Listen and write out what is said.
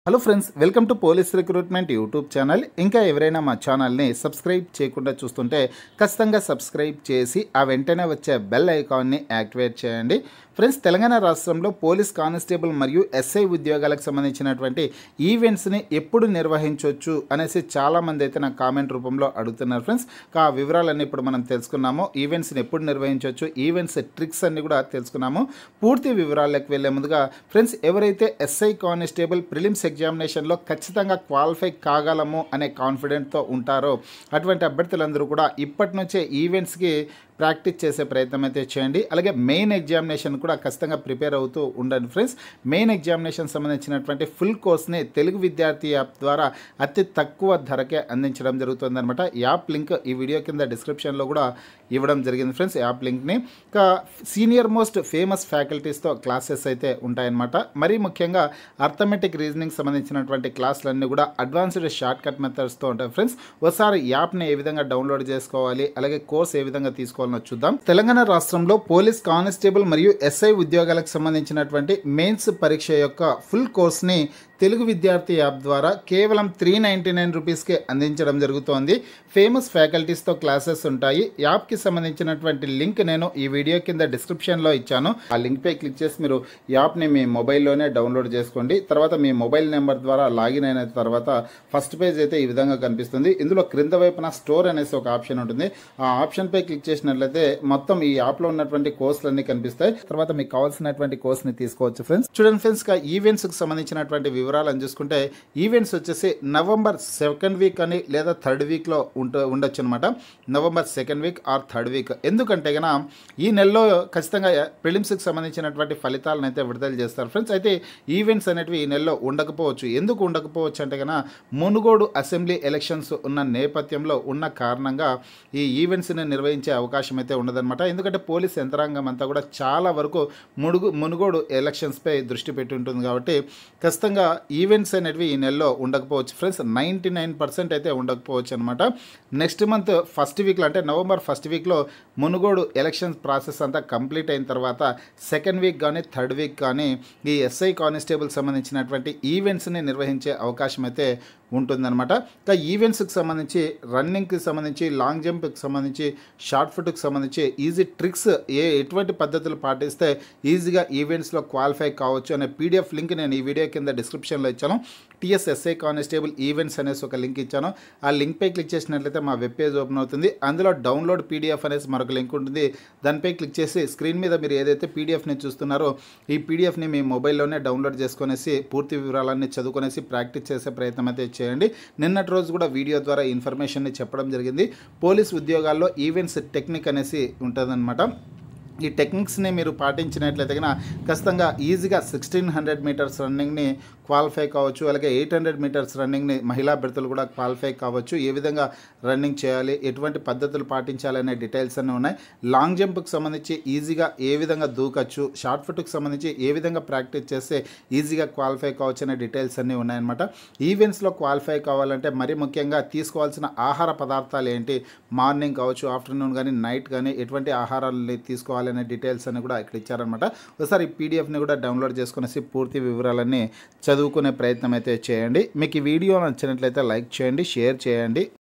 hello friends welcome to police recruitment YouTube channel ఇంకా ఎవరైనా మా ఛానల్ని సబ్స్క్రైబ్ చేయకుండా చూస్తుంటే ఖచ్చితంగా సబ్స్క్రైబ్ చేసి ఆ వెంటనే వచ్చే బెల్ ఐకాన్ని యాక్టివేట్ చేయండి ఫ్రెండ్స్ తెలంగాణ రాష్ట్రంలో పోలీస్ కానిస్టేబుల్ మరియు ఎస్ఐ ఉద్యోగాలకు సంబంధించినటువంటి ఈవెంట్స్ని ఎప్పుడు నిర్వహించవచ్చు అనేసి చాలామంది అయితే నాకు కామెంట్ రూపంలో అడుగుతున్నారు ఫ్రెండ్స్ ఆ వివరాలన్నీ ఇప్పుడు మనం తెలుసుకున్నాము ఈవెంట్స్ని ఎప్పుడు నిర్వహించవచ్చు ఈవెంట్స్ ట్రిక్స్ అన్ని కూడా తెలుసుకున్నాము పూర్తి వివరాల్లోకి వెళ్ళే ముందుగా ఫ్రెండ్స్ ఎవరైతే ఎస్ఐ కానిస్టేబుల్ ప్రిలిమ్స్ ఎగ్జామినేషన్లో ఖచ్చితంగా క్వాలిఫై కాగలము అనే కాన్ఫిడెంట్తో ఉంటారో అటువంటి అభ్యర్థులందరూ కూడా ఇప్పటి నుంచే ఈవెంట్స్కి ప్రాక్టీస్ చేసే ప్రయత్నం అయితే చేయండి అలాగే మెయిన్ ఎగ్జామినేషన్ కూడా ఖచ్చితంగా ప్రిపేర్ అవుతూ ఉండండి ఫ్రెండ్స్ మెయిన్ ఎగ్జామినేషన్ సంబంధించినటువంటి ఫుల్ కోర్స్ని తెలుగు విద్యార్థి యాప్ ద్వారా అతి తక్కువ ధరకే అందించడం జరుగుతుందన్నమాట యాప్ లింక్ ఈ వీడియో కింద డిస్క్రిప్షన్లో కూడా ఇవ్వడం జరిగింది ఫ్రెండ్స్ యాప్ లింక్ని ఇంకా సీనియర్ మోస్ట్ ఫేమస్ ఫ్యాకల్టీస్తో క్లాసెస్ అయితే ఉంటాయన్నమాట మరీ ముఖ్యంగా అర్థమెటిక్ రీజనింగ్ సంబంధించినటువంటి క్లాసులన్నీ కూడా అడ్వాన్స్డ్ షార్ట్ కట్ మెథడ్స్తో ఉంటాయి ఫ్రెండ్స్ ఒకసారి యాప్ని ఏ విధంగా డౌన్లోడ్ చేసుకోవాలి అలాగే కోర్స్ ఏ విధంగా తీసుకోవాలనో చూద్దాం తెలంగాణ రాష్ట్రంలో పోలీస్ కానిస్టేబుల్ మరియు ఎస్ఐ ఉద్యోగాలకు సంబంధించినటువంటి మెయిన్స్ పరీక్ష యొక్క ఫుల్ కోర్స్ని తెలుగు విద్యార్థి యాప్ ద్వారా కేవలం త్రీ నైంటీ నైన్ రూపీస్కే అందించడం జరుగుతోంది ఫేమస్ ఫ్యాకల్టీస్తో క్లాసెస్ ఉంటాయి యాప్కి సంబంధించినటువంటి లింక్ నేను ఈ వీడియో కింద డిస్క్రిప్షన్లో ఇచ్చాను ఆ లింక్పై క్లిక్ చేసి మీరు యాప్ని మీ మొబైల్లోనే డౌన్లోడ్ చేసుకోండి తర్వాత మీ మొబైల్ నెంబర్ ద్వారా లాగిన్ అయిన తర్వాత ఫస్ట్ పేజ్ అయితే ఈ విధంగా కనిపిస్తుంది ఇందులో క్రింద వైపున స్టోర్ అనేసి ఒక ఆప్షన్ ఉంటుంది ఆ ఆప్షన్పై క్లిక్ చేసినట్లయితే మొత్తం ఈ యాప్లో ఉన్నటువంటి కోర్సులన్నీ కనిపిస్తాయి తర్వాత మీకు కావాల్సినటువంటి కోర్స్ని తీసుకోవచ్చు ఫ్రెండ్స్ చూడండి ఫ్రెండ్స్ ఈవెంట్స్కి సంబంధించినటువంటి వివరాలను చూసుకుంటే ఈవెంట్స్ వచ్చేసి నవంబర్ సెకండ్ వీక్ అని లేదా థర్డ్ వీక్లో ఉంట ఉండొచ్చు అనమాట November second week or third week ఎందుకంటే గన ఈ నెలలో ఖచ్చితంగా ప్రిలిమ్స్కి సంబంధించినటువంటి ఫలితాలను అయితే విడుదల చేస్తారు ఫ్రెండ్స్ అయితే ఈవెంట్స్ అనేటివి ఈ నెలలో ఉండకపోవచ్చు ఎందుకు ఉండకపోవచ్చు అంటే గన మునుగోడు అసెంబ్లీ ఎలక్షన్స్ ఉన్న నేపథ్యంలో ఉన్న కారణంగా ఈ ఈవెంట్స్ని నిర్వహించే అవకాశం అయితే ఉండదన్నమాట ఎందుకంటే పోలీస్ యంత్రాంగం అంతా కూడా చాలా వరకు మునుగు మునుగోడు ఎలక్షన్స్పై దృష్టి పెట్టి ఉంటుంది కాబట్టి ఖచ్చితంగా ఈవెంట్స్ అనేటివి ఈ నెలలో ఉండకపోవచ్చు ఫ్రెండ్స్ నైంటీ నైన్ పర్సెంట్ అయితే ఉండకపోవచ్చు అనమాట నెక్స్ట్ మంత్ ఫస్ట్ వీక్లో అంటే నవంబర్ ఫస్ట్ వీక్లో మునుగోడు ఎలక్షన్ ప్రాసెస్ అంతా కంప్లీట్ అయిన తర్వాత సెకండ్ వీక్ కానీ థర్డ్ వీక్ కానీ ఈ ఎస్ఐ కానిస్టేబుల్ సంబంధించినటువంటి ఈవెంట్స్ని నిర్వహించే అవకాశం అయితే ఉంటుందన్నమాట ఇంకా ఈవెంట్స్కి సంబంధించి రన్నింగ్కి సంబంధించి లాంగ్ జంప్కి సంబంధించి షార్ట్ ఫుట్కి సంబంధించి ఈజీ ట్రిక్స్ ఏ ఎటువంటి పద్ధతులు పాటిస్తే ఈజీగా ఈవెంట్స్లో క్వాలిఫై కావచ్చు అనే పీడిఎఫ్ లింక్ నేను ఈ వీడియో కింద డిస్క్రిప్షన్లో ఇచ్చాను టీఎస్ఎస్ఐ కానిస్టేబుల్ ఈవెంట్స్ అనేసి ఒక లింక్ ఇచ్చాను ఆ లింక్పై క్లిక్ చేసినట్లయితే మా వెబ్ పేజ్ ఓపెన్ అవుతుంది అందులో డౌన్లోడ్ పీడిఎఫ్ అనేసి మరొక లింక్ ఉంటుంది దానిపై క్లిక్ చేసి స్క్రీన్ మీద మీరు ఏదైతే పీడిఎఫ్ని చూస్తున్నారో ఈ పీడిఎఫ్ని మీ మొబైల్లోనే డౌన్లోడ్ చేసుకునేసి పూర్తి వివరాలన్నీ చదువుకునేసి ప్రాక్టీస్ చేసే ప్రయత్నం అయితే చేయండి నిన్నటి రోజు కూడా వీడియో ద్వారా ఇన్ఫర్మేషన్ని చెప్పడం జరిగింది పోలీస్ ఉద్యోగాల్లో ఈవెంట్స్ టెక్నిక్ అనేసి ఉంటుందన్నమాట ఈ టెక్నిక్స్ని మీరు పాటించినట్లయితే కనుక ఖచ్చితంగా ఈజీగా సిక్స్టీన్ హండ్రెడ్ మీటర్స్ రన్నింగ్ని క్వాలిఫై కావచ్చు అలాగే ఎయిట్ హండ్రెడ్ మీటర్స్ రన్నింగ్ని మహిళా అభ్యర్థులు కూడా క్వాలిఫై కావచ్చు ఏ విధంగా రన్నింగ్ చేయాలి ఎటువంటి పద్ధతులు పాటించాలనే డీటెయిల్స్ అన్నీ ఉన్నాయి లాంగ్ జంప్కి సంబంధించి ఈజీగా ఏ విధంగా దూకచ్చు షార్ట్ ఫుట్కి సంబంధించి ఏ విధంగా ప్రాక్టీస్ చేస్తే ఈజీగా క్వాలిఫై కావచ్చు అనే డీటెయిల్స్ అన్నీ ఉన్నాయన్నమాట ఈవెంట్స్లో క్వాలిఫై కావాలంటే మరి ముఖ్యంగా తీసుకోవాల్సిన ఆహార పదార్థాలు ఏంటి మార్నింగ్ కావచ్చు ఆఫ్టర్నూన్ కానీ నైట్ కానీ ఎటువంటి ఆహారాలు తీసుకోవాలి అనే డీటెయిల్స్ అని కూడా ఇక్కడ ఇచ్చారనమాట ఒకసారి ఈ పీడిఎఫ్ని కూడా డౌన్లోడ్ చేసుకునేసి పూర్తి వివరాలన్నీ చదువుకునే ప్రయత్నం అయితే చేయండి మీకు ఈ వీడియో నచ్చినట్లయితే లైక్ చేయండి షేర్ చేయండి